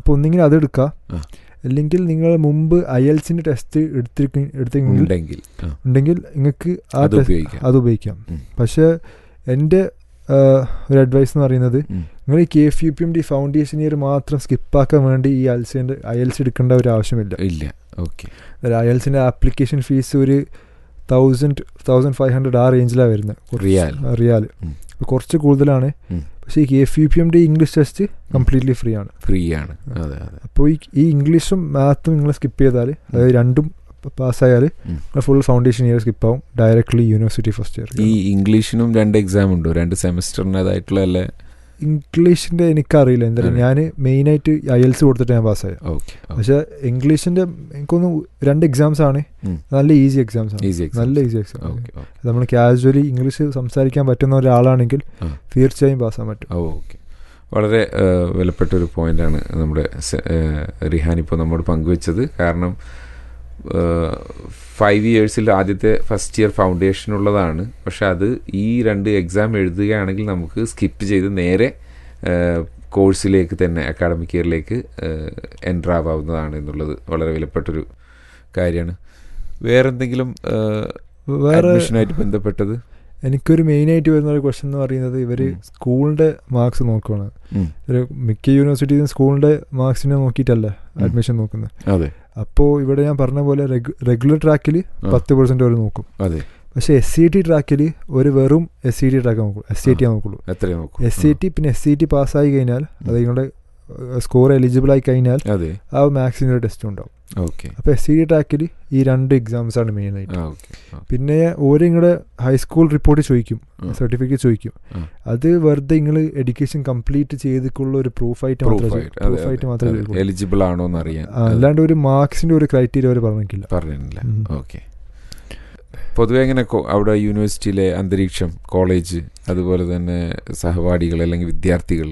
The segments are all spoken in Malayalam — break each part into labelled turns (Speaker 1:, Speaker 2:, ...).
Speaker 1: അപ്പോൾ ഒന്നെങ്കിൽ അത് എടുക്കുക
Speaker 2: ആ.
Speaker 1: അല്ലെങ്കിൽ നിങ്ങൾ മുമ്പ് അയൽസിൻ്റെ ടെസ്റ്റ് എടുത്തിരിക്ക എടുത്തെങ്കിൽ
Speaker 2: ഉണ്ടെങ്കിൽ ആ,
Speaker 1: ഉണ്ടെങ്കിൽ നിങ്ങൾക്ക് ആ
Speaker 2: അത്
Speaker 1: ടെസ്റ്റ്
Speaker 2: ഉപയോഗിക്കാം
Speaker 1: അത് ഉപയോഗിക്കാം
Speaker 2: ഉം.
Speaker 1: പക്ഷേ എൻ്റെ ആ, ഒരു അഡ്വൈസ് എന്ന് പറയുന്നത്
Speaker 2: ഉം.
Speaker 1: നിങ്ങൾ ഈ K F U P M D foundation year മാത്രം സ്കിപ്പാക്കാൻ വേണ്ടി ഈ അയൽസിൻ്റെ അയൽസ് എടുക്കേണ്ട ഒരു ആവശ്യമില്ല
Speaker 2: ഇല്ല ഓക്കെ
Speaker 1: അയൽസിൻ്റെ ആപ്ലിക്കേഷൻ ഫീസ് ഒരു തൗസൻഡ് തൗസൻഡ് ഫൈവ് ഹൺഡ്രഡ് ആ റേഞ്ചിലാണ് വരുന്നത്
Speaker 2: റിയാൽ
Speaker 1: റിയാൽ
Speaker 2: ഉം.
Speaker 1: കുറച്ച് കൂടുതലാണ്
Speaker 2: ഉം.
Speaker 1: പക്ഷേ ഈ K F U P M D English test completely free ആണ്
Speaker 2: ഫ്രീ ആണ് അതെ അതെ
Speaker 1: അപ്പോൾ ഈ ഈ ഇംഗ്ലീഷും മാത്തും നിങ്ങൾ സ്കിപ്പ് ചെയ്താൽ അതായത് രണ്ടും പാസ്സായാൽ
Speaker 2: ഉം.
Speaker 1: ഫുൾ ഫൗണ്ടേഷൻ ഇയർ സ്കിപ്പ് ആവും ഡയറക്ട്ലി യൂണിവേഴ്സിറ്റി ഫസ്റ്റ് ഇയർ
Speaker 2: ഈ ഇംഗ്ലീഷിനും രണ്ട് എക്സാം ഉണ്ടോ രണ്ട് സെമസ്റ്ററിൻ്റെതായിട്ടുള്ള അല്ലേ
Speaker 1: ഇംഗ്ലീഷിൻ്റെ എനിക്കറിയില്ല എന്താ
Speaker 2: അതെ.
Speaker 1: ഞാൻ മെയിനായിട്ട് ഐഎൽസ് കൊടുത്തിട്ട് ഞാൻ പാസ്സായത്
Speaker 2: ഓക്കെ
Speaker 1: പക്ഷേ ഇംഗ്ലീഷിൻ്റെ എനിക്കൊന്ന് രണ്ട് എക്സാംസ് ആണ്
Speaker 2: ഉം.
Speaker 1: നല്ല ഈസി എക്സാംസ് ആണ്
Speaker 2: ഈസി എക്സാം
Speaker 1: നല്ല ഈസി എക്സാം
Speaker 2: ഓക്കെ
Speaker 1: നമ്മൾ കാഷ്വലി ഇംഗ്ലീഷ് സംസാരിക്കാൻ പറ്റുന്ന ഒരാളാണെങ്കിൽ
Speaker 2: ആ.
Speaker 1: തീർച്ചയായും പാസ്സാൻ പറ്റും
Speaker 2: ഓ ഓക്കെ വളരെ ആ, വിലപ്പെട്ട ഒരു പോയിന്റാണ് നമ്മുടെ സെ- ആ, റിഹാൻ ഇപ്പോൾ നമ്മോട് പങ്കുവെച്ചത് കാരണം ഫൈവ് ഇയേഴ്സിൽ ആദ്യത്തെ ഫസ്റ്റ് ഇയർ ഫൗണ്ടേഷൻ ഉള്ളതാണ് പക്ഷെ അത് ഈ രണ്ട് എക്സാം എഴുതുകയാണെങ്കിൽ നമുക്ക് സ്കിപ്പ് ചെയ്ത് നേരെ കോഴ്സിലേക്ക് തന്നെ അക്കാഡമിക് ഇയറിലേക്ക് എൻ്റർ ആവാവുന്നതാണ് എന്നുള്ളത് വളരെ വിലപ്പെട്ടൊരു കാര്യമാണ് വേറെന്തെങ്കിലും
Speaker 1: വേറെ
Speaker 2: അഡ്മിഷനായിട്ട് ബന്ധപ്പെട്ടത്
Speaker 1: എനിക്കൊരു മെയിനായിട്ട് വരുന്ന ഒരു ക്വസ്റ്റൻ എന്ന് പറയുന്നത് ഇവർ
Speaker 2: ഉം.
Speaker 1: സ്കൂളിൻ്റെ മാർക്സ് നോക്കുകയാണ്
Speaker 2: ഉം.
Speaker 1: ഒരു മിക്ക യൂണിവേഴ്സിറ്റീസും സ്കൂളിൻ്റെ മാർക്സിനെ നോക്കിയിട്ടല്ല
Speaker 2: ഉം.
Speaker 1: അഡ്മിഷൻ നോക്കുന്നത്
Speaker 2: അതെ
Speaker 1: അപ്പോൾ ഇവിടെ ഞാൻ പറഞ്ഞ പോലെ റെഗുലർ ട്രാക്കിൽ
Speaker 2: ആ.
Speaker 1: പത്ത് പെർസെൻറ്റ് അവർ നോക്കും
Speaker 2: അതെ
Speaker 1: പക്ഷേ എസ് സി ടി ട്രാക്കിൽ ഒരു വെറും എസ് സി ടി ട്രാക്ക് നോക്കുള്ളൂ എസ് സി ടി നോക്കുള്ളൂ
Speaker 2: എത്രയും നോക്കും
Speaker 1: എസ് സി ടി പിന്നെ എസ് സി ടി പാസ്സായി കഴിഞ്ഞാൽ അത് നിങ്ങളുടെ സ്കോർ എലിജിബിൾ ആയി കഴിഞ്ഞാൽ
Speaker 2: അതെ
Speaker 1: ആ മാത്സിൻ്റെ ടെസ്റ്റ് ഉണ്ടാവും
Speaker 2: ഓക്കെ
Speaker 1: അപ്പോൾ എസ് സി ടി ട്രാക്കിൽ ഈ രണ്ട് എക്സാംസ് ആണ് മെയിനായിട്ട്
Speaker 2: ആ ഓക്കെ
Speaker 1: പിന്നെ ഓരോ നിങ്ങളുടെ ഹൈസ്കൂൾ റിപ്പോർട്ട് ചോദിക്കും
Speaker 2: ആ.
Speaker 1: സർട്ടിഫിക്കറ്റ് ചോദിക്കും
Speaker 2: ആ.
Speaker 1: അത് വെറുതെ നിങ്ങൾ എഡ്യൂക്കേഷൻ കംപ്ലീറ്റ് ചെയ്തിട്ടുള്ള ഒരു പ്രൂഫായിട്ട് മാത്രമേ പ്രൂഫായിട്ട് മാത്രമേ ചോദിക്കുള്ളൂ.
Speaker 2: എലിജിബിൾ ആണോ എന്ന് അറിയാൻ
Speaker 1: ആ, അല്ലാണ്ട് ഒരു മാർക്സിന്റെ ഒരു ക്രൈറ്റീരിയ അവർ പറഞ്ഞിട്ടില്ല
Speaker 2: പറഞ്ഞില്ല
Speaker 1: ഉം.
Speaker 2: ഓക്കെ പൊതുവെ എങ്ങനെ കൊ- അവിടെ യൂണിവേഴ്സിറ്റിയിലെ അന്തരീക്ഷം കോളേജ് അതുപോലെ തന്നെ സഹപാഠികൾ അല്ലെങ്കിൽ വിദ്യാർത്ഥികൾ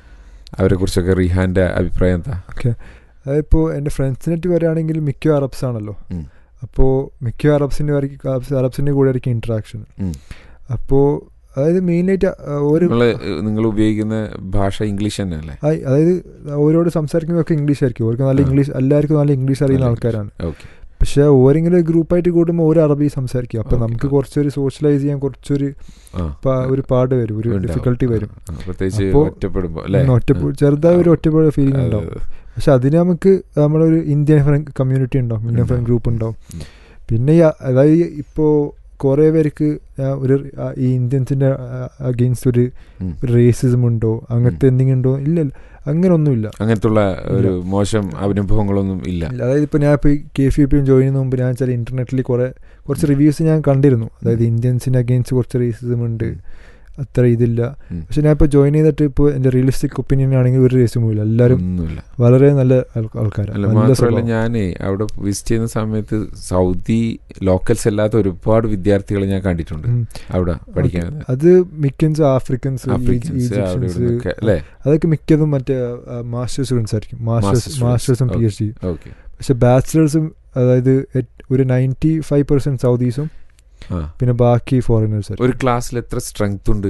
Speaker 2: അവരെ കുറിച്ചൊക്കെ റിഹാന്റെ അഭിപ്രായം എന്താ
Speaker 1: അതിപ്പോൾ എൻ്റെ ഫ്രണ്ട്സിനായിട്ട് വരികയാണെങ്കിൽ മിക്ക അറബ്സ് ആണല്ലോ
Speaker 2: ഉം.
Speaker 1: അപ്പോൾ മിക്ക അറബ്സിൻ്റെ അറബ്സിൻ്റെ കൂടെ ആയിരിക്കും ഇൻട്രാക്ഷൻ
Speaker 2: ഉം.
Speaker 1: അപ്പോൾ അതായത് മെയിനായിട്ട് ഒരു
Speaker 2: നിങ്ങൾ നിങ്ങൾ ഉപയോഗിക്കുന്ന ഭാഷ ഇംഗ്ലീഷ് തന്നെ അല്ലേ
Speaker 1: ആ- അതായത് അവരോട് സംസാരിക്കുന്നതൊക്കെ ഇംഗ്ലീഷ് ആയിരിക്കും അവർക്ക് നല്ല
Speaker 2: ആ.
Speaker 1: ഇംഗ്ലീഷ് എല്ലാവർക്കും നല്ല ഇംഗ്ലീഷ് അറിയുന്ന
Speaker 2: നല്ല
Speaker 1: ആൾക്കാരാണ്
Speaker 2: ഓക്കെ
Speaker 1: പക്ഷെ ഓരെങ്കിലും ഗ്രൂപ്പായിട്ട് കൂടുമ്പോൾ ഒരു അറബി സംസാരിക്കും അപ്പോൾ
Speaker 2: Okay.
Speaker 1: നമുക്ക് കുറച്ചൊരു സോഷ്യലൈസ് ചെയ്യാൻ കുറച്ചൊരു
Speaker 2: ആ
Speaker 1: പ- ഒരു പാട് വരും ഒരു
Speaker 2: ഉണ്ടാവും.
Speaker 1: ഡിഫിക്കൽട്ടി വരും
Speaker 2: ആ, പ്രത്യേകിച്ച്
Speaker 1: അപ്പോ
Speaker 2: ഒറ്റപ്പെടുമ്പോ അല്ലേ
Speaker 1: ഉം, ഒറ്റപ്പെ ചെറുതായ ഒരു ഒറ്റപ്പെട്ട ഫീലിംഗ്
Speaker 2: ആ,
Speaker 1: ഉണ്ടാവും
Speaker 2: അതെ,
Speaker 1: പക്ഷെ അതിന് നമുക്ക് നമ്മുടെ ഒരു ഇന്ത്യൻ ഫ്രണ്ട് കമ്മ്യൂണിറ്റി ഉണ്ടാവും ഇന്ത്യൻ ഫ്രണ്ട്
Speaker 2: ഉണ്ടാവും.
Speaker 1: ഗ്രൂപ്പ് ഉണ്ടാവും
Speaker 2: ഉം.
Speaker 1: പിന്നെ ഈ അ- അതായത് ഇപ്പോൾ കുറേ പേർക്ക് ആ ഒരു ആ ഈ ഇന്ത്യൻസിൻ്റെ അഗെയിൻസ്റ്റ് ഒരു
Speaker 2: ഉം.
Speaker 1: ഒരു റേസിസം ഉണ്ടോ അങ്ങനത്തെ എന്തെങ്കിലും ഉണ്ടോ ഇല്ല ഇല്ല. അങ്ങനൊന്നുമില്ല
Speaker 2: അങ്ങനത്തുള്ള ഒരു മോശം അനുഭവങ്ങളൊന്നും ഇല്ല
Speaker 1: ഇല്ല. അതായത് ഇപ്പോൾ ഞാൻ ഇപ്പോൾ K F U P join ചെയ്യുന്ന മുമ്പ് ഞാൻ വെച്ചാൽ ഇന്റർനെറ്റിൽ കുറേ കുറച്ച് റിവ്യൂസ് ഞാൻ കണ്ടിരുന്നു അതായത് ഇന്ത്യൻസിന് അഗെയിൻസ്റ്റ് കുറച്ച് റേസിസം ഉണ്ട് അത്ര ഇതില്ല
Speaker 2: ഉം.
Speaker 1: പക്ഷെ ഞാൻ ഇപ്പോൾ ജോയിൻ ചെയ്തിട്ട് ഇപ്പോൾ എൻ്റെ റിയലിസ്റ്റിക് ഒപ്പീനിയൻ ആണെങ്കിൽ ഒരു റേസും ഇല്ല എല്ലാവരും
Speaker 2: ഒന്നുമില്ല
Speaker 1: വളരെ നല്ല ആൾ- ആൾക്കാരാണ്
Speaker 2: അല്ല
Speaker 1: നല്ല
Speaker 2: മാത്രമല്ല
Speaker 1: സ്വഭാവം.
Speaker 2: ഞാനേ അവിടെ വിസിറ്റ് ചെയ്യുന്ന സമയത്ത് സൗദി ലോക്കൽസ് അല്ലാത്ത ഒരുപാട് വിദ്യാർത്ഥികളെ ഞാൻ കണ്ടിട്ടുണ്ട്
Speaker 1: ഉം.
Speaker 2: അവിടെ പഠിക്കാൻ
Speaker 1: അത് മിക്കൻസ് ആഫ്രിക്കൻസ്
Speaker 2: ആഫ്രിക്കൻസ് അവിടെ ഇവിടെ നിന്നൊക്കെ അല്ലേ
Speaker 1: അതൊക്കെ മിക്കതും മറ്റേ മാസ്റ്റേഴ്സ് സ്റ്റുഡൻസ് ആയിരിക്കും മാസ്റ്റേഴ്സ്
Speaker 2: Master students.
Speaker 1: മാസ്റ്റേഴ്സും P
Speaker 2: Okay.
Speaker 1: H D
Speaker 2: okay
Speaker 1: പക്ഷെ ബാച്ചിലേഴ്സും അതായത് എറ്റ് ഒരു നയൻറ്റി ഫൈവ് പെർസെൻറ്റ് സൗദീസും
Speaker 2: ആ
Speaker 1: പിന്നെ ബാക്കി ഫോറിനേഴ്സ് ആയിരിക്കും
Speaker 2: ഒരു ക്ലാസ്സിൽ എത്ര സ്ട്രെങ്ത് ഉണ്ട്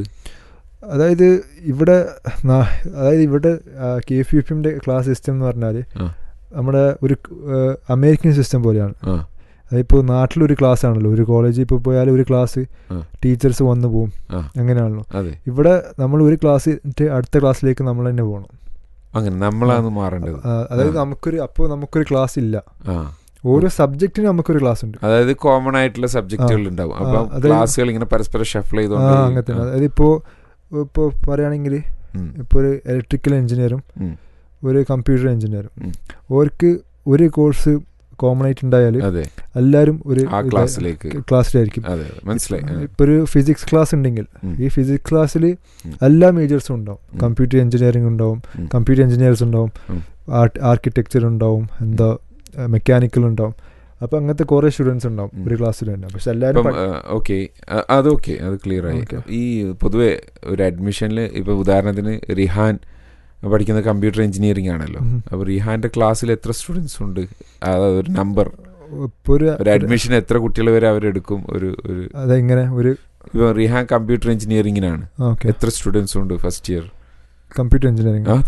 Speaker 1: അതായത് ഇവിടെ നാ- അതായത് ഇവിടെ കെ എഫ് യു പി എമ്മിൻ്റെ ക്ലാസ് സിസ്റ്റം എന്ന് പറഞ്ഞാൽ
Speaker 2: ആ.
Speaker 1: നമ്മുടെ ഒരു ആ, അമേരിക്കൻ സിസ്റ്റം പോലെയാണ്
Speaker 2: ആ
Speaker 1: അതിപ്പോൾ നാട്ടിലൊരു ക്ലാസ് ആണല്ലോ ഒരു കോളേജിൽ ഇപ്പോൾ പോയാൽ ഒരു ക്ലാസ്
Speaker 2: ആ.
Speaker 1: ടീച്ചേഴ്സ് വന്നു പോവും
Speaker 2: ആ.
Speaker 1: അങ്ങനെയാണല്ലോ
Speaker 2: അതെ
Speaker 1: ഇവിടെ നമ്മൾ ഒരു ക്ലാസ് അടുത്ത ക്ലാസ്സിലേക്ക് നമ്മൾ തന്നെ പോകണം
Speaker 2: അങ്ങനെ നമ്മളാണ് മാറേണ്ടത്
Speaker 1: ആ, അതായത്
Speaker 2: ആ.
Speaker 1: നമുക്കൊരു അപ്പോൾ നമുക്കൊരു ക്ലാസ് ഇല്ല
Speaker 2: ആ
Speaker 1: ഓരോ സബ്ജക്റ്റിനും നമുക്കൊരു ക്ലാസ് ഉണ്ട്
Speaker 2: അതായത് കോമൺ ആയിട്ടുള്ള സബ്ജക്റ്റുകൾ ഉണ്ടാവും
Speaker 1: ആ,
Speaker 2: അപ്പം
Speaker 1: അതായത്
Speaker 2: ക്ലാസ്സുകൾ ഇങ്ങനെ പരസ്പരം ഷഫിൾ
Speaker 1: ആ
Speaker 2: ചെയ്തോണ്ട്
Speaker 1: അങ്ങനെ തന്നെ അതായത് ഇപ്പോൾ ഇപ്പോൾ പറയുകയാണെങ്കിൽ
Speaker 2: ഉം,
Speaker 1: ഇപ്പോൾ ഒരു ഇലക്ട്രിക്കൽ എഞ്ചിനീയറും
Speaker 2: ഉം.
Speaker 1: ഒരു കമ്പ്യൂട്ടർ എഞ്ചിനീയറും
Speaker 2: ഉം.
Speaker 1: അവർക്ക് ഒരു കോഴ്സ് കോമൺ ആയിട്ട് ഉണ്ടായാൽ
Speaker 2: അതെ
Speaker 1: എല്ലാവരും ഒരു
Speaker 2: ആ ക്ലാസ്സിലേക്ക്
Speaker 1: ക്ലാസ്സിലായിരിക്കും
Speaker 2: അതെ അതെ മനസ്സിലായി ആ.
Speaker 1: ഇപ്പോൾ ഒരു ഫിസിക്സ് ക്ലാസ് ഉണ്ടെങ്കിൽ
Speaker 2: ഉം.
Speaker 1: ഈ ഫിസിക്സ് ക്ലാസ്സിൽ
Speaker 2: ഉം.
Speaker 1: എല്ലാ മേജേഴ്സും ഉണ്ടാവും
Speaker 2: ഉം.
Speaker 1: കമ്പ്യൂട്ടർ എഞ്ചിനീയറിംഗ് ഉണ്ടാവും
Speaker 2: ഉം.
Speaker 1: കമ്പ്യൂട്ടർ എഞ്ചിനീയേഴ്സ് ഉണ്ടാവും
Speaker 2: ഉം.
Speaker 1: ആർട്ട് ആർക്കിടെക്ചർ ഉണ്ടാവും എന്താ മെക്കാനിക്കൽ ഉണ്ടാവും അപ്പോൾ അങ്ങനത്തെ കുറേ സ്റ്റുഡൻസ് ഉണ്ടാവും
Speaker 2: ഉം.
Speaker 1: ഒരു ക്ലാസ്സിൽ തന്നെ പക്ഷെ എല്ലാവരും
Speaker 2: ഇപ്പം ഓക്കെ അത് ഓക്കെ അത് ക്ലിയർ ആയി
Speaker 1: Okay.
Speaker 2: ഈ പൊതുവെ ഒരു അഡ്മിഷനിൽ ഇപ്പൊ ഉദാഹരണത്തിന് റിഹാൻ പഠിക്കുന്ന കമ്പ്യൂട്ടർ എഞ്ചിനീയറിംഗ് ആണല്ലോ
Speaker 1: ഉം.
Speaker 2: അപ്പൊ റിഹാന്റെ ക്ലാസ്സിൽ എത്ര സ്റ്റുഡൻസ് ഉണ്ട് അതായത് ഒരു നമ്പർ
Speaker 1: ഇപ്പോൾ ഒരു
Speaker 2: ഒരു അഡ്മിഷൻ എത്ര കുട്ടികൾ വരെ അവരെടുക്കും ഒരു ഒരു
Speaker 1: അതെങ്ങനെ ഒരു
Speaker 2: ഇപ്പൊ റിഹാൻ കമ്പ്യൂട്ടർ എഞ്ചിനീയറിംഗിനാണ്
Speaker 1: ഓക്കെ
Speaker 2: എത്ര സ്റ്റുഡൻസ് ഉണ്ട് ഫസ്റ്റ് ഇയർ
Speaker 1: കമ്പ്യൂട്ടർ എഞ്ചിനീയറിംഗ്
Speaker 2: അതെ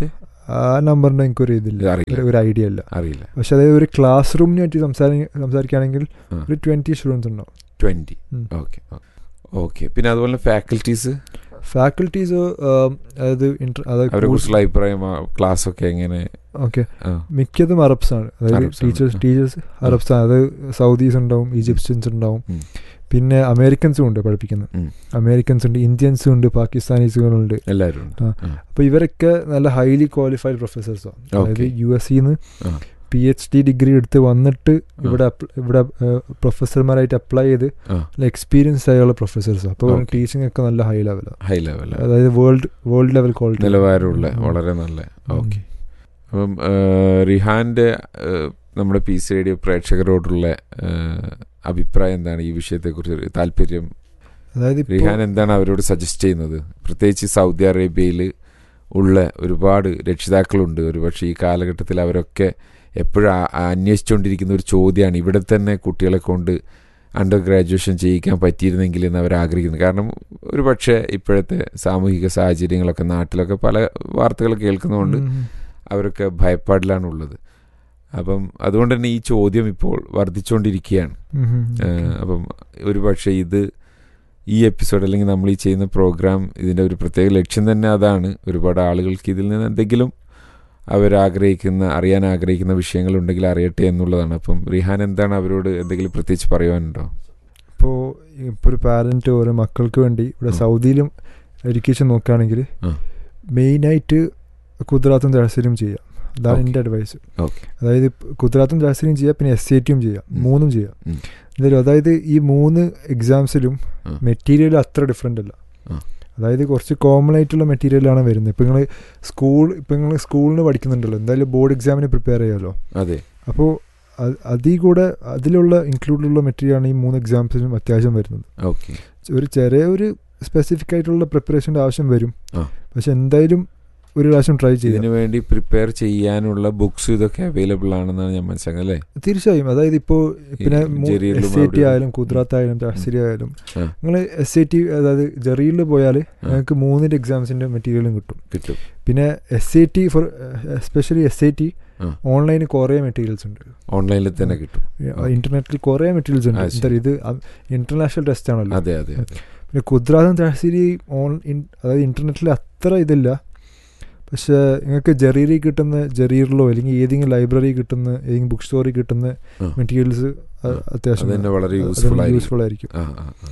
Speaker 1: ആ നമ്പറിൻ്റെ എനിക്കൊരു ഇതില്ല
Speaker 2: അറിയില്ല
Speaker 1: ഒരു- ഒരു ഐഡിയ ഇല്ല
Speaker 2: അറിയില്ല
Speaker 1: പക്ഷെ അതായത് ഒരു ക്ലാസ് റൂമിനെ പറ്റി സംസാരി സംസാരിക്കുകയാണെങ്കിൽ
Speaker 2: ആ.
Speaker 1: ഒരു ട്വൻറ്റി സ്റ്റുഡൻസ് ഉണ്ടാവും
Speaker 2: ട്വൻറ്റി
Speaker 1: ഉം.
Speaker 2: ഓക്കെ ഓക്കെ പിന്നെ അതുപോലെ ഫാക്കൽറ്റീസ്
Speaker 1: ഫാക്കൽറ്റീസ് അതായത് ഇന്റർ
Speaker 2: അവരെ
Speaker 1: അതായത്
Speaker 2: കുറിച്ചുള്ള അഭിപ്രായം ക്ലാസ് ഒക്കെ എങ്ങനെ
Speaker 1: ഓക്കെ
Speaker 2: ആ,
Speaker 1: മിക്കതും അറബ്സ് ആണ് അതായത്
Speaker 2: Arabs ആണ്.
Speaker 1: ടീച്ചേഴ്സ്
Speaker 2: ആ.
Speaker 1: ടീച്ചേഴ്സ് അറബ്സ് ആണ് അത് സൗദീസ് ഉണ്ടാവും ഈജിപ്ഷ്യൻസ് ഉണ്ടാവും
Speaker 2: ഉം.
Speaker 1: പിന്നെ അമേരിക്കൻസും ഉണ്ട് പഠിപ്പിക്കുന്നത്
Speaker 2: ഉം.
Speaker 1: അമേരിക്കൻസ് ഉണ്ട് ഇന്ത്യൻസും ഉണ്ട് പാകിസ്ഥാനീസുകളുണ്ട്
Speaker 2: എല്ലാവരും ഉണ്ട്
Speaker 1: ആ.
Speaker 2: ആ,
Speaker 1: അപ്പോൾ ഇവരൊക്കെ നല്ല ഹൈലി ക്വാളിഫൈഡ് പ്രൊഫസേഴ്സാണ് അതായത്
Speaker 2: Okay.
Speaker 1: യു എസ് സിന്ന്
Speaker 2: ആ.
Speaker 1: പി എച്ച് ഡി ഡിഗ്രി എടുത്ത് വന്നിട്ട് ഇവിടെ അപ്ല- ഇവിടെ പ്രൊഫസർമാരായിട്ട് അപ്ലൈ ചെയ്ത്
Speaker 2: ആ.
Speaker 1: എക്സ്പീരിയൻസ് ആയുള്ള പ്രൊഫസേഴ്സ് അപ്പോൾ
Speaker 2: Okay.
Speaker 1: ടീച്ചിങ് ഒക്കെ നല്ല ഹൈ ലെവലാണ്
Speaker 2: ഹൈ ലെവൽ
Speaker 1: അതായത് വേൾഡ് വേൾഡ് ലെവൽ ക്വാളിറ്റി
Speaker 2: നിലവാരമുള്ള വളരെ നല്ല ഓക്കെ അപ്പം ആ, റിഹാന്റെ ആ, നമ്മുടെ പി സി റേഡിയോ പ്രേക്ഷകരോടുള്ള ആ, അഭിപ്രായം എന്താണ് ഈ വിഷയത്തെക്കുറിച്ച് താല്പര്യം
Speaker 1: അതായത് ഇപ്പോ-
Speaker 2: റിഹാൻ എന്താണ് അവരോട് സജസ്റ്റ് ചെയ്യുന്നത് പ്രത്യേകിച്ച് സൗദി അറേബ്യയിൽ ഉള്ള ഒരുപാട് രക്ഷിതാക്കളുണ്ട് ഒരുപക്ഷെ ഈ കാലഘട്ടത്തിൽ അവരൊക്കെ എപ്പോഴും ആ- ആ അന്വേഷിച്ചുകൊണ്ടിരിക്കുന്ന ഒരു ചോദ്യമാണ് ഇവിടെ തന്നെ കുട്ടികളെ കൊണ്ട് അണ്ടർ ഗ്രാജുവേഷൻ ചെയ്യിക്കാൻ പറ്റിയിരുന്നെങ്കിൽ എന്ന് അവർ ആഗ്രഹിക്കുന്നു കാരണം ഒരു പക്ഷേ ഇപ്പോഴത്തെ സാമൂഹിക സാഹചര്യങ്ങളൊക്കെ നാട്ടിലൊക്കെ പല വാർത്തകൾ കേൾക്കുന്നതുകൊണ്ട്
Speaker 1: ഉം.
Speaker 2: അവരൊക്കെ ഭയപ്പാടിലാണ് ഉള്ളത് അപ്പം അതുകൊണ്ട് തന്നെ ഈ ചോദ്യം ഇപ്പോൾ വർദ്ധിച്ചുകൊണ്ടിരിക്കുകയാണ്
Speaker 1: ഉം. ഉം.
Speaker 2: ഏഹ് അപ്പം ഒരു പക്ഷേ ഇത് ഈ എപ്പിസോഡ് അല്ലെങ്കിൽ നമ്മൾ ഈ ചെയ്യുന്ന പ്രോഗ്രാം ഇതിൻ്റെ ഒരു പ്രത്യേക ലക്ഷ്യം തന്നെ അതാണ് ഒരുപാട് ആളുകൾക്ക് ഇതിൽ നിന്ന് എന്തെങ്കിലും അവരാഗ്രഹിക്കുന്ന അറിയാൻ ആഗ്രഹിക്കുന്ന വിഷയങ്ങളുണ്ടെങ്കിൽ അറിയട്ടെ എന്നുള്ളതാണ് അപ്പം റിഹാൻ എന്താണ് അവരോട് എന്തെങ്കിലും പ്രത്യേകിച്ച് പറയുവാനുണ്ടോ
Speaker 1: ഇപ്പോൾ ഇപ്പോൾ ഒരു പാരൻറ്റ് ഓരോ മക്കൾക്ക് വേണ്ടി ഇവിടെ
Speaker 2: ആ.
Speaker 1: സൗദിയിലും എഡ്യൂക്കേഷൻ നോക്കുകയാണെങ്കിൽ
Speaker 2: ആ.
Speaker 1: മെയിനായിട്ട് കുതിരാത്തും തഹസിലും ചെയ്യാം അതാണ്
Speaker 2: Okay.
Speaker 1: എൻ്റെ അഡ്വൈസ്
Speaker 2: ഓക്കെ
Speaker 1: അതായത് ഇപ്പ- കുതിരാത്തും തഹസിലും ചെയ്യാം പിന്നെ എസ് ഐ ടിയും ചെയ്യാം
Speaker 2: ഉം.
Speaker 1: മൂന്നും ചെയ്യാം
Speaker 2: ഉം.
Speaker 1: എന്തായാലും അതായത് ഈ മൂന്ന് എക്സാംസിലും
Speaker 2: ആ.
Speaker 1: മെറ്റീരിയൽ അത്ര ഡിഫറെൻ്റ് അല്ല
Speaker 2: ആ.
Speaker 1: അതായത് കുറച്ച് കോമൺ ആയിട്ടുള്ള മെറ്റീരിയലാണ് വരുന്നത് ഇപ്പം നിങ്ങൾ സ്കൂൾ ഇപ്പം നിങ്ങൾ സ്കൂളിന് പഠിക്കുന്നുണ്ടല്ലോ എന്തായാലും ബോർഡ് എക്സാമിന് പ്രിപ്പയർ ചെയ്യാമല്ലോ
Speaker 2: അതെ
Speaker 1: അപ്പോൾ അതിൽ കൂടെ അതിലുള്ള ഇൻക്ലൂഡുള്ള മെറ്റീരിയലാണ് ഈ മൂന്ന് എക്സാംസിനും അത്യാവശ്യം വരുന്നത്
Speaker 2: ഓക്കെ
Speaker 1: ഒരു ചെറിയ ഒരു സ്പെസിഫിക് ആയിട്ടുള്ള പ്രിപ്പറേഷൻ്റെ ആവശ്യം വരും
Speaker 2: ആ.
Speaker 1: പക്ഷെ എന്തായാലും ഒരു പ്രാവശ്യം ട്രൈ ചെയ്യാം
Speaker 2: ഇതിനു വേണ്ടി പ്രിപ്പയർ ചെയ്യാനുള്ള ബുക്സ് ഇതൊക്കെ അവൈലബിൾ ആണെന്നാണ് ഞാൻ മനസ്സിലാക്കുന്നത് അല്ലേ
Speaker 1: തീർച്ചയായും അതായത് ഇപ്പോൾ പിന്നെ
Speaker 2: ജെറിയിലും
Speaker 1: എസ് ഐ ടി
Speaker 2: അവിടെ-
Speaker 1: ആയാലും കുദ്രാത്ത് ആയാലും തഹസിരി ആയാലും
Speaker 2: ആ.
Speaker 1: നിങ്ങൾ എസ് ഐ ടി അതായത് ജെറിയിൽ പോയാൽ നിങ്ങൾക്ക് മൂന്നിൻ്റെ എക്സാംസിൻ്റെ മെറ്റീരിയലും കിട്ടും
Speaker 2: കിട്ടും
Speaker 1: പിന്നെ S I T for especially S I T
Speaker 2: ആ.
Speaker 1: ഓൺലൈനിൽ കുറേ മെറ്റീരിയൽസ് ഉണ്ട്
Speaker 2: ഓൺലൈനിൽ തന്നെ കിട്ടും Okay.
Speaker 1: ഇന്റർനെറ്റിൽ കുറേ മെറ്റീരിയൽസ് ഉണ്ട്
Speaker 2: ആ,
Speaker 1: എന്താ ഇത് ഇന്റർനാഷണൽ ടെസ്റ്റ് ആണല്ലോ
Speaker 2: അതെ അതെ അതെ
Speaker 1: പിന്നെ കുദ്രാത്തും തഹസിരി ഓൺ ഇൻ- അതായത് ഇന്റർനെറ്റിൽ അത്ര ഇതില്ല പക്ഷേ നിങ്ങൾക്ക് ജെറീരി കിട്ടുന്ന ജെറീറിലോ അല്ലെങ്കിൽ ഏതെങ്കിലും ലൈബ്രറി കിട്ടുന്ന ഏതെങ്കിലും ബുക്ക് സ്റ്റോറിൽ കിട്ടുന്ന
Speaker 2: ആ.
Speaker 1: മെറ്റീരിയൽസ്
Speaker 2: ആ.
Speaker 1: അത്യാവശ്യം
Speaker 2: അത് തന്നെ വളരെ യൂസ്ഫുൾ ആയിരിക്കും
Speaker 1: യൂസ്ഫുൾ ആയിരിക്കും
Speaker 2: ആ ആ ആ.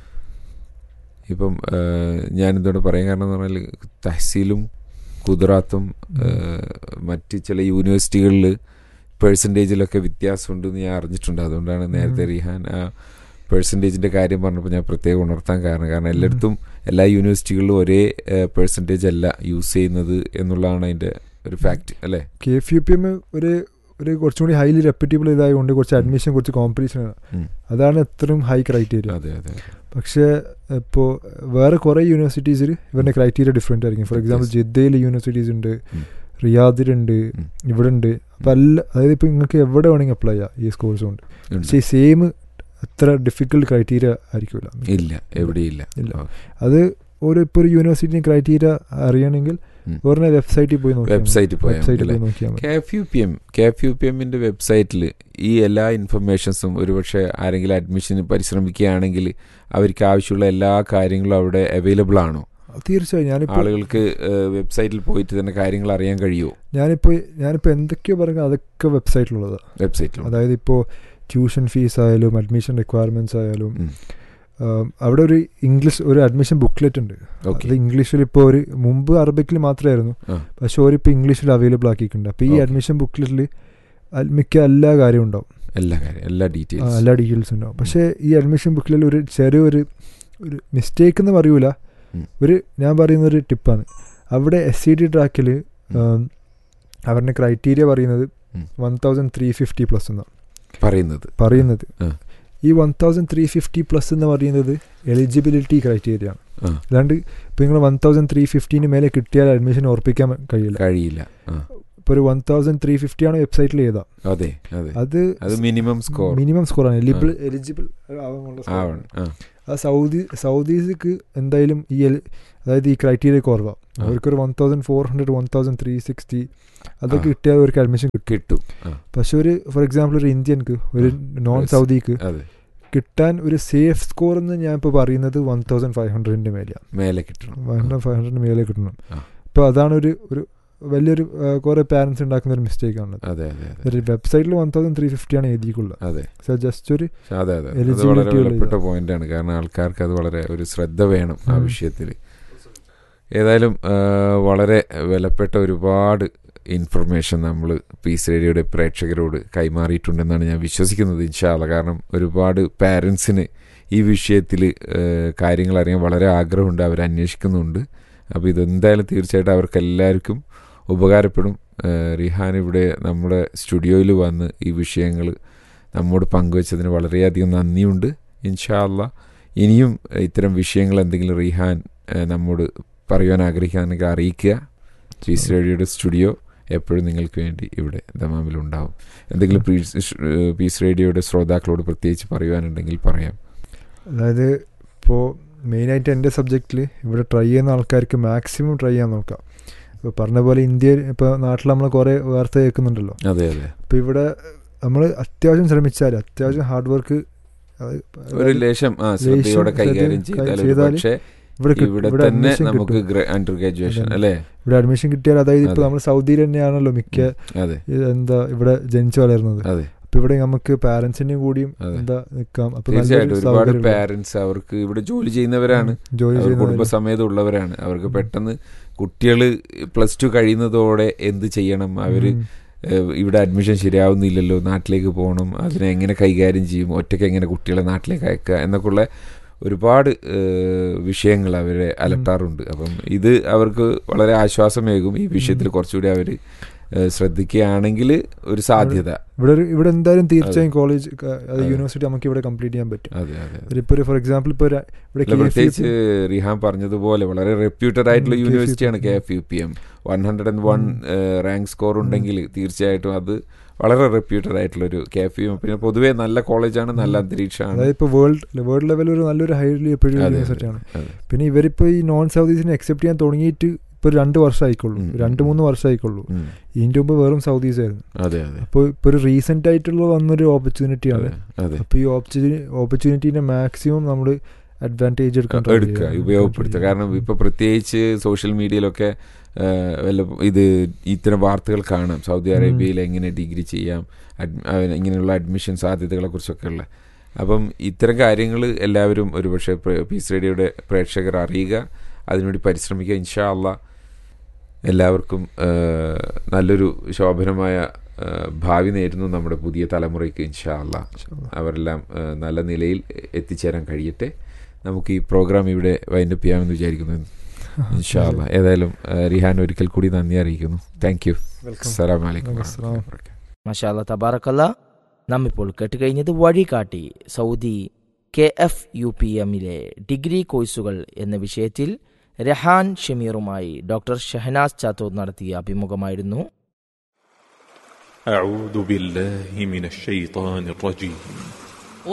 Speaker 2: ഇപ്പം ഞാനിതോടെ പറയാൻ കാരണം എന്ന് പറഞ്ഞാൽ തഹസീലും കുതിറാത്തും മറ്റ് ചില യൂണിവേഴ്സിറ്റികളിൽ പേഴ്സൻറ്റേജിലൊക്കെ വ്യത്യാസമുണ്ടെന്ന് ഞാൻ അറിഞ്ഞിട്ടുണ്ട് അതുകൊണ്ടാണ് നേരത്തെ
Speaker 1: ഉം.
Speaker 2: റിഹാൻ ആ പേഴ്സൻറ്റേജിൻ്റെ കാര്യം പറഞ്ഞപ്പോൾ ഞാൻ പ്രത്യേകം ഉണർത്താൻ കാരണം കാരണം എല്ലായിടത്തും എല്ലാ യൂണിവേഴ്സിറ്റികളിലും ഒരേ പേഴ്സൻറ്റേജ് അല്ല യൂസ് ചെയ്യുന്നത് എന്നുള്ളതാണ് അതിൻ്റെ ഒരു ഫാക്റ്റ് അല്ലേ
Speaker 1: K F U P M ഒരു ഒരു കുറച്ചും കൂടി ഹൈലി റെപ്പറ്റബിൾ ഇതായതുകൊണ്ട് കുറച്ച് അഡ്മിഷൻ കുറച്ച് കോമ്പറ്റീഷൻ ആണ്
Speaker 2: ഉം.
Speaker 1: അതാണ് എത്രയും ഹൈ ക്രൈറ്റീരിയ
Speaker 2: അതെ അതെ അതെ
Speaker 1: പക്ഷേ ഇപ്പോൾ വേറെ കുറേ യൂണിവേഴ്സിറ്റീസിൽ ഇവരുടെ ക്രൈറ്റീരിയ ഡിഫറെൻ്റ് ആയിരിക്കും ഫോർ എക്സാമ്പിൾ ജിദ്ദയിൽ യൂണിവേഴ്സിറ്റീസ് ഉണ്ട്
Speaker 2: ഉം.
Speaker 1: റിയാദിലുണ്ട്
Speaker 2: ഉം.
Speaker 1: ഇവിടെ ഉണ്ട് അപ്പം എല്ലാ അതായത് ഇപ്പോൾ നിങ്ങൾക്ക് എവിടെ വേണമെങ്കിൽ അപ്ലൈ ചെയ്യാം ഈ കോഴ്സ് കൊണ്ട്
Speaker 2: ഉണ്ട്.
Speaker 1: പക്ഷേ ഈ സെയിം അത്ര ഡിഫിക്കൽട്ട് ക്രൈറ്റീരിയ ആയിരിക്കില്ല
Speaker 2: ഇല്ല എവിടെയില്ല
Speaker 1: ഇല്ല.
Speaker 2: ഓ,
Speaker 1: അത് ഒരു ഇപ്പോൾ ഒരു യൂണിവേഴ്സിറ്റി ക്രൈറ്റീരിയ അറിയണമെങ്കിൽ
Speaker 2: ഉം.
Speaker 1: വേറെ വെബ്സൈറ്റിൽ പോയി നോക്കിയാൽ മതി.
Speaker 2: വെബ്സൈറ്റിൽ പോയാൽ മതി
Speaker 1: വെബ്സൈറ്റിൽ
Speaker 2: അല്ലേ?
Speaker 1: പോയി നോക്കിയാൽ മതി
Speaker 2: K F U P M K F U P എമ്മിൻ്റെ വെബ്സൈറ്റിൽ ഈ എല്ലാ ഇൻഫർമേഷൻസും ഒരുപക്ഷെ ആരെങ്കിലും അഡ്മിഷന് പരിശ്രമിക്കുകയാണെങ്കിൽ അവർക്ക് ആവശ്യമുള്ള എല്ലാ കാര്യങ്ങളും അവിടെ അവൈലബിൾ ആണോ
Speaker 1: തീർച്ചയായും ഞാനിപ്പോൾ
Speaker 2: ആളുകൾക്ക് വെബ്സൈറ്റിൽ പോയിട്ട് തന്നെ കാര്യങ്ങൾ അറിയാൻ കഴിയുമോ
Speaker 1: ഞാനിപ്പോൾ ഞാനിപ്പോൾ എന്തൊക്കെയോ പറഞ്ഞാൽ അതൊക്കെ വെബ്സൈറ്റിലുള്ളതാണ്
Speaker 2: വെബ്സൈറ്റിൽ
Speaker 1: അതായത് ഇപ്പോൾ ട്യൂഷൻ ഫീസ് ആയാലും അഡ്മിഷൻ റിക്വയർമെൻറ്റ്സ് ആയാലും
Speaker 2: ഉം.
Speaker 1: ആം, അവിടെ ഒരു ഇംഗ്ലീഷ് ഒരു അഡ്മിഷൻ ബുക്ക്ലെറ്റ് ഉണ്ട്
Speaker 2: ഓക്കെ
Speaker 1: അത് ഇംഗ്ലീഷിൽ ഇപ്പോൾ ഒരു മുമ്പ് അറബിക്കിൽ മാത്രമായിരുന്നു
Speaker 2: ആ.
Speaker 1: പക്ഷെ ഓരിപ്പോൾ ഇംഗ്ലീഷിൽ അവൈലബിൾ ആക്കിയിട്ടുണ്ട് അപ്പോൾ ഈ
Speaker 2: Okay.
Speaker 1: അഡ്മിഷൻ ബുക്ക്ലെറ്റിൽ മിക്ക എല്ലാ കാര്യവും ഉണ്ടാവും
Speaker 2: എല്ലാ കാര്യം എല്ലാ
Speaker 1: ആ,
Speaker 2: ഡീറ്റെയിൽസ്
Speaker 1: എല്ലാ ഡീറ്റെയിൽസ് ഉണ്ടാവും പക്ഷേ ഈ അഡ്മിഷൻ ബുക്കിൽ ഒരു ചെറിയൊരു ഒരു മിസ്റ്റേക്ക് എന്ന് പറയൂല
Speaker 2: ഉം.
Speaker 1: ഒരു ഞാൻ പറയുന്ന ഒരു ടിപ്പാണ് അവിടെ എസ് സി ഡി ട്രാക്കിൽ അവരുടെ ക്രൈറ്റീരിയ പറയുന്നത്
Speaker 2: ഉം.
Speaker 1: One thousand three fifty plus എന്നാണ്
Speaker 2: പറയുന്നത്
Speaker 1: പറയുന്നത്
Speaker 2: ആ.
Speaker 1: ഈ one thousand three fifty plus എന്ന് പറയുന്നത് എലിജിബിലിറ്റി ക്രൈറ്റീരിയ ആണ്
Speaker 2: ആ.
Speaker 1: അല്ലാണ്ട് ഇപ്പം നിങ്ങൾ വൺ തൗസൻഡ് ത്രീ ഫിഫ്റ്റീന് മേലെ കിട്ടിയാൽ അഡ്മിഷൻ ഉറപ്പിക്കാൻ കഴിയില്ല
Speaker 2: കഴിയില്ല ആ
Speaker 1: ഇപ്പോൾ ഒരു വൺ തൗസൻഡ് ത്രീ ഫിഫ്റ്റി ആണ് വെബ്സൈറ്റിൽ ചെയ്താൽ
Speaker 2: അതെ അതെ
Speaker 1: അത്
Speaker 2: അത് മിനിമം സ്കോർ
Speaker 1: മിനിമം സ്കോറാണ് എലിബിൾ എലിജിബിൾ ആവാനുള്ള score ആണ്.
Speaker 2: ആവണം ആ
Speaker 1: ആ സൗദി സൗദീസിക്ക് എന്തായാലും ഈ എൽ- അതായത് ഈ ക്രൈറ്റീരിയ കുറവാണ്
Speaker 2: ആ.
Speaker 1: അവർക്കൊരു one thousand four hundred one thousand three sixty അതൊക്കെ
Speaker 2: ആ.
Speaker 1: കിട്ടിയാൽ അവർക്ക് അഡ്മിഷൻ കിട്ടും
Speaker 2: കിട്ടും ആ
Speaker 1: പക്ഷെ ഒരു ഫോർ എക്സാമ്പിൾ ഒരു ഇന്ത്യൻക്ക് ഒരു നോൺ
Speaker 2: Yes.
Speaker 1: സൗദിക്ക്
Speaker 2: അതെ
Speaker 1: കിട്ടാൻ ഒരു സേഫ് സ്കോർ എന്ന് ഞാൻ ഇപ്പോൾ പറയുന്നത് വൺ തൗസൻഡ് ഫൈവ് ഹൺഡ്രഡിൻ്റെ മേലെയാണ്
Speaker 2: മേലെ കിട്ടണം
Speaker 1: വൺ ഹൺഡ്രഡ് ഫൈവ് ഹൺഡ്രഡിന് മേലെ കിട്ടണം
Speaker 2: ആ.
Speaker 1: അപ്പോൾ അതാണ് ഒരു ഒരു വലിയൊരു ആ, കുറേ പാരൻസ് ഉണ്ടാക്കുന്ന ഒരു മിസ്റ്റേക്ക് ആണ്
Speaker 2: അതെ അതെ അതെ
Speaker 1: ഒരു വെബ്സൈറ്റിൽ വൺ തൗസൻഡ് ത്രീ ഫിഫ്റ്റി ആണ് എഴുതിയിട്ടുള്ളത്
Speaker 2: അതെ
Speaker 1: സോ ജസ്റ്റ് ഒരു
Speaker 2: പക്ഷെ അതെ അതെ അത്
Speaker 1: Eligibility
Speaker 2: വളരെ
Speaker 1: ഉള്ള
Speaker 2: വിലപ്പെട്ട
Speaker 1: ഇതാ.
Speaker 2: പോയിന്റാണ് കാരണം ആൾക്കാർക്ക് അത് വളരെ ഒരു ശ്രദ്ധ വേണം ആ
Speaker 1: ഉം.
Speaker 2: വിഷയത്തിൽ ഏതായാലും ആ, വളരെ വിലപ്പെട്ട ഒരുപാട് ഇൻഫർമേഷൻ നമ്മൾ പീസ് റേഡിയോയുടെ പ്രേക്ഷകരോട് കൈമാറിയിട്ടുണ്ടെന്നാണ് ഞാൻ വിശ്വസിക്കുന്നത് ഇൻഷാല്ല കാരണം ഒരുപാട് പാരൻസിന് ഈ വിഷയത്തിൽ കാര്യങ്ങൾ അറിയാൻ വളരെ ആഗ്രഹമുണ്ട് അവർ അന്വേഷിക്കുന്നുണ്ട് അപ്പോൾ ഇതെന്തായാലും തീർച്ചയായിട്ടും അവർക്ക് എല്ലാവർക്കും ഉപകാരപ്പെടും ആ, റിഹാൻ ഇവിടെ നമ്മുടെ സ്റ്റുഡിയോയിൽ വന്ന് ഈ വിഷയങ്ങൾ നമ്മോട് പങ്കുവച്ചതിന് വളരെയധികം നന്ദിയുണ്ട് ഇൻഷാല്ല ഇനിയും ഇത്തരം വിഷയങ്ങൾ എന്തെങ്കിലും റിഹാൻ ആ, നമ്മോട് പറയുവാൻ ആഗ്രഹിക്കുകയാണെങ്കിൽ അറിയിക്കുക പീസ് റേഡിയോയുടെ സ്റ്റുഡിയോ എപ്പോഴും നിങ്ങൾക്ക് വേണ്ടി ഇവിടെ ദമാമിലുണ്ടാവും എന്തെങ്കിലും പീസ് പീസ് റേഡിയോയുടെ ശ്രോതാക്കളോട് പ്രത്യേകിച്ച് പറയുവാനുണ്ടെങ്കിൽ പറയാം
Speaker 1: അതായത് ഇപ്പോൾ മെയിനായിട്ട് എൻ്റെ സബ്ജക്റ്റിൽ ഇവിടെ ട്രൈ ചെയ്യുന്ന ആൾക്കാർക്ക് മാക്സിമം ട്രൈ ചെയ്യാൻ നോക്കാം ഇപ്പോൾ പറഞ്ഞ പോലെ ഇന്ത്യയിൽ ഇപ്പോൾ നാട്ടിൽ നമ്മൾ കുറേ വാർത്ത കേൾക്കുന്നുണ്ടല്ലോ
Speaker 2: അതെ അതെ
Speaker 1: അപ്പോൾ ഇവിടെ നമ്മൾ അത്യാവശ്യം ശ്രമിച്ചാൽ അത്യാവശ്യം ഹാർഡ് വർക്ക്
Speaker 2: ഒരു ലേശം ആ ശ്രദ്ധയോടെ
Speaker 1: ലേശം
Speaker 2: കൈകാര്യം
Speaker 1: ശ്രദ്ധ
Speaker 2: ചെയ്താൽ
Speaker 1: ചെയ്താല്
Speaker 2: പക്ഷേ
Speaker 1: ഇവിടെ കിട്ടും.
Speaker 2: ഇവിടെ
Speaker 1: ഇവിടെ
Speaker 2: തന്നെ
Speaker 1: admission
Speaker 2: നമുക്ക്
Speaker 1: കിട്ടും.
Speaker 2: അണ്ടർ ഗ്രാജുവേഷൻ
Speaker 1: അതെ.
Speaker 2: അല്ലേ
Speaker 1: ഇവിടെ അഡ്മിഷൻ കിട്ടിയാൽ അതായത് ഇപ്പോൾ
Speaker 2: അതെ.
Speaker 1: നമ്മൾ സൗദിയിൽ തന്നെയാണല്ലോ മിക്ക
Speaker 2: അതെ
Speaker 1: ഇത് എന്താ ഇവിടെ ജനിച്ചു വളരുന്നത്
Speaker 2: അതെ
Speaker 1: അപ്പോൾ ഇവിടെ നമുക്ക് പാരൻസിൻ്റെയും കൂടിയും
Speaker 2: അതെ.
Speaker 1: എന്താ നിൽക്കാം അപ്പോൾ
Speaker 2: തീർച്ചയായിട്ടും ഒരുപാട്
Speaker 1: സൗകര്യം
Speaker 2: പാരന്റ്സ് അവർക്ക് ഇവിടെ ജോലി ചെയ്യുന്നവരാണ്
Speaker 1: ജോലി
Speaker 2: അവർ
Speaker 1: ചെയ്യുന്ന
Speaker 2: കുടുംബസമേതം ഉള്ളവരാണ് അവർക്ക്
Speaker 1: ഉം.
Speaker 2: പെട്ടെന്ന് കുട്ടികൾ പ്ലസ് ടു കഴിയുന്നതോടെ എന്ത് ചെയ്യണം അവർ ഇവിടെ അഡ്മിഷൻ ശരിയാവുന്നില്ലല്ലോ നാട്ടിലേക്ക് പോകണം അതിനെ എങ്ങനെ കൈകാര്യം ചെയ്യും ഒറ്റയ്ക്ക് എങ്ങനെ കുട്ടികളെ നാട്ടിലേക്ക് അയക്കുക എന്നൊക്കെയുള്ള ഒരുപാട് ഏഹ്, വിഷയങ്ങൾ അവരെ അലട്ടാറുണ്ട് അപ്പം ഇത് അവർക്ക് വളരെ ആശ്വാസമേകും ഈ വിഷയത്തിൽ കുറച്ചുകൂടി അവർ ശ്രദ്ധിക്കുകയാണെങ്കിൽ ഒരു സാധ്യത
Speaker 1: ഇവിടെ ഒരു ഇവിടെ എന്തായാലും തീർച്ചയായും കോളേജ് അത് യൂണിവേഴ്സിറ്റി നമുക്ക് ഇവിടെ കംപ്ലീറ്റ് ചെയ്യാൻ പറ്റും
Speaker 2: അതെ അതെ അതെ.
Speaker 1: ഇപ്പോൾ ഒരു ഫോർ എക്സാമ്പിൾ ഇപ്പോൾ ഒരു- ഇവിടെ
Speaker 2: അല്ല,
Speaker 1: KFE
Speaker 2: പ്രത്യേകിച്ച് റിഹാൻ പറഞ്ഞതുപോലെ വളരെ റെപ്യൂട്ടഡ് ആയിട്ടുള്ള
Speaker 1: ഉം,
Speaker 2: യൂണിവേഴ്സിറ്റിയാണ്
Speaker 1: KFUP.
Speaker 2: K F U P M one hundred and one rank score ഉണ്ടെങ്കിൽ തീർച്ചയായിട്ടും അത് വളരെ റെപ്യൂട്ടഡ് ആയിട്ടുള്ള ഒരു കെ എഫ് യു എം പിന്നെ പൊതുവേ നല്ല കോളേജാണ് നല്ല അന്തരീക്ഷമാണ്
Speaker 1: അതായത് ഇപ്പോൾ വേൾഡ് വേൾഡ് ലെവലിൽ ഒരു നല്ലൊരു ഹൈലി എപ്പോഴും
Speaker 2: അതെ,
Speaker 1: യൂണിവേഴ്സിറ്റിയാണ്
Speaker 2: അതെ.
Speaker 1: പിന്നെ ഇവരിപ്പോൾ ഈ നോൺ സൗദീസിനെ അക്സെപ്റ്റ് ചെയ്യാൻ തുടങ്ങിയിട്ട് ഇപ്പോൾ ഒരു രണ്ട് വർഷം ആയിക്കൊള്ളൂ
Speaker 2: ഉം,
Speaker 1: രണ്ട്
Speaker 2: ഉം.
Speaker 1: മൂന്ന് വർഷം ആയിക്കൊള്ളൂ
Speaker 2: ഉം.
Speaker 1: ഇതിൻ്റെ മുമ്പ് വെറും സൗദീസ് ആയിരുന്നു
Speaker 2: അതെ അതെ
Speaker 1: അപ്പോൾ ഇപ്പോൾ ഒരു റീസെൻ്റ് ആയിട്ടുള്ള വന്നൊരു ഓപ്പർച്യൂണിറ്റിയാണ്
Speaker 2: അതെ അതെ
Speaker 1: അപ്പോൾ ഈ ഓപ്പർച്യൂണിറ്റി ഓപ്പർച്യൂണിറ്റീനെ മാക്സിമം നമ്മൾ അഡ്വാൻറ്റേജ് എടുക്കാൻ try
Speaker 2: എടുക്കുക
Speaker 1: ചെയ്യുക.
Speaker 2: ഉപയോഗപ്പെടുത്തുക കാരണം ഇപ്പൊ പ്രത്യേകിച്ച് സോഷ്യൽ മീഡിയയിലൊക്കെ ആ, വല്ല ഇത് ഇത്തരം വാർത്തകൾ കാണാം സൗദി അറേബ്യയിൽ എങ്ങനെ ഡിഗ്രി ചെയ്യാം അഡ്- ആ, ഇങ്ങനെയുള്ള അഡ്മിഷൻ സാധ്യതകളെ കുറിച്ചൊക്കെ ഉള്ള അപ്പം ഇത്തരം കാര്യങ്ങൾ എല്ലാവരും ഒരുപക്ഷെ പ്ര- പീസ് റേഡിയോയുടെ പ്രേക്ഷകർ അറിയുക അതിനുവേണ്ടി പരിശ്രമിക്കുക ഇൻഷാ അള്ളാ എല്ലാവർക്കും ആ, നല്ലൊരു ശോഭനമായ ആ, ഭാവി നേരുന്നു നമ്മുടെ പുതിയ തലമുറയ്ക്ക് ഇൻഷാ അള്ളാ അവരെല്ലാം ആ, നല്ല നിലയിൽ എത്തിച്ചേരാൻ കഴിയട്ടെ നമുക്ക് ഈ പ്രോഗ്രാം ഇവിടെ വൈൻഡപ്പ് ചെയ്യാമെന്ന് വിചാരിക്കുന്നു ഇൻഷാല്ല ഏതായാലും ആ, റിഹാൻ ഒരിക്കൽ കൂടി നന്ദി അറിയിക്കുന്നു താങ്ക് യു
Speaker 1: വെൽക്കം
Speaker 2: അസ്സലാം വലൈക്കും
Speaker 1: അസ്സലാം.
Speaker 3: മഷാല്ല തബാറക്കല്ല നാം ഇപ്പോൾ കേട്ടുകഴിഞ്ഞത് വഴികാട്ടി Saudi K F U P എമ്മിലെ ഡിഗ്രി കോഴ്സുകൾ എന്ന വിഷയത്തിൽ രഹാൻ ഷമീറുമായി ഡോക്ടർ ഷഹനാസ് ചാത്തൂർ നടത്തിയ അഭിമുഖമായിരുന്നു
Speaker 4: أعوذ بالله من الشيطان الرجيم